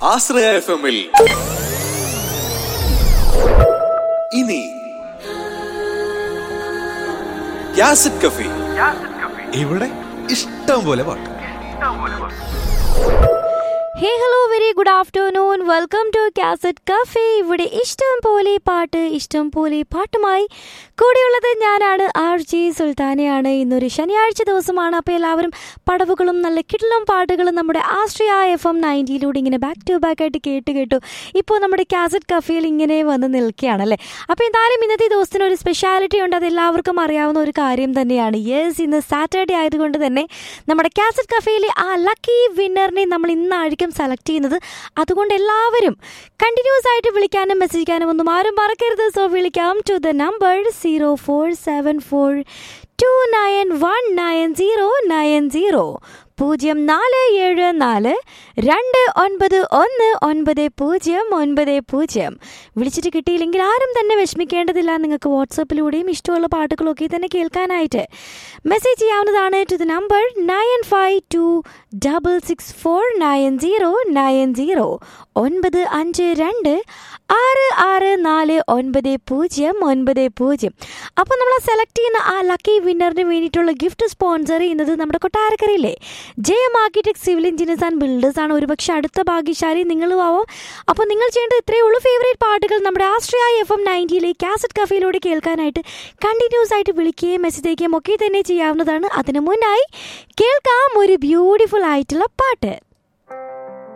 ആശ്രയ F എമ്മിൽ ഇനി യാസിഡ് കഫി ഇവിടെ ഇഷ്ടം പോലെ പാട്ട് hey hello very good afternoon welcome to cassette cafe ഇവിടെ ഇഷ്ടം പോലെ പാട്ട് ഇഷ്ടം പോലെ പാട്ടുമായി കൂടെയുള്ളത് ഞാനാണ് ആർ ജി സുൽത്താനയാണ് ഇന്നൊരു ശനിയാഴ്ച ദിവസമാണ് അപ്പോൾ എല്ലാവരും പടവുകളും നല്ല കിടലം പാട്ടുകളും നമ്മുടെ ആശ്രയ എഫ് എം നയൻറ്റിയിലൂടെ ഇങ്ങനെ ബാക്ക് ടു ബാക്ക് ആയിട്ട് കേട്ട് കേട്ടു ഇപ്പോൾ നമ്മുടെ കാസറ്റ് കഫേയിൽ ഇങ്ങനെ വന്ന് നിൽക്കുകയാണല്ലേ അപ്പോൾ എന്തായാലും ഇന്നത്തെ ദിവസത്തിന് ഒരു സ്പെഷ്യാലിറ്റി ഉണ്ട് അത് എല്ലാവർക്കും അറിയാവുന്ന ഒരു കാര്യം തന്നെയാണ് യെസ് ഇന്ന് സാറ്റർഡേ ആയതുകൊണ്ട് തന്നെ നമ്മുടെ കാസറ്റ് കഫേയിലെ ആ ലക്കി വിന്നറിനെ നമ്മൾ ഇന്നായിരിക്കും സെലക്ട് ചെയ്യുന്നത് അതുകൊണ്ട് എല്ലാവരും കണ്ടിന്യൂസ് ആയിട്ട് വിളിക്കാനും മെസ്സേജ് ചെയ്യാനും ഒന്നും ആരും മറക്കരുത് സോ വിളിക്കാം to the number zero four seven four two nine one nine zero nine zero പൂജ്യം നാല് ഏഴ് നാല് രണ്ട് ഒൻപത് ഒന്ന് ഒൻപത് പൂജ്യം ഒൻപത് പൂജ്യം വിളിച്ചിട്ട് കിട്ടിയില്ലെങ്കിൽ ആരും തന്നെ വിഷമിക്കേണ്ടതില്ല നിങ്ങൾക്ക് വാട്സപ്പിലൂടെയും ഇഷ്ടമുള്ള പാട്ടുകളൊക്കെ തന്നെ കേൾക്കാനായിട്ട് മെസ്സേജ് ചെയ്യാവുന്നതാണ് to the number nine five two double six four nine zero nine zero ഒൻപത് അഞ്ച് രണ്ട് ആറ് ആറ് നാല് ഒൻപത് പൂജ്യം ഒൻപത് പൂജ്യം അപ്പോൾ നമ്മൾ സെലക്ട് ചെയ്യുന്ന ആ ലക്കി വിന്നറിന് വേണ്ടിയിട്ടുള്ള ഗിഫ്റ്റ് സ്പോൺസർ ചെയ്യുന്നത് നമ്മുടെ കൊട്ടാരക്കരയിലെ J M architect civil engineers and builders ആണ് ഒരുപക്ഷെ അടുത്ത ഭാഗ്യശാലി നിങ്ങളും ആവും അപ്പോൾ നിങ്ങൾ ചെയ്യേണ്ടത് ഇത്രയേ ഉള്ളൂ ഫേവറേറ്റ് പാട്ടുകൾ നമ്മുടെ ആശ്രയ എഫ് എം നയൻറ്റിയിലെ കാസറ്റ് കഫയിലൂടെ കേൾക്കാനായിട്ട് കണ്ടിന്യൂസ് ആയിട്ട് വിളിക്കുകയും മെസ്സേജ് അയക്കുകയും ഒക്കെ തന്നെ ചെയ്യാവുന്നതാണ് അതിനു മുന്നായി കേൾക്കാം ഒരു ബ്യൂട്ടിഫുൾ ആയിട്ടുള്ള പാട്ട്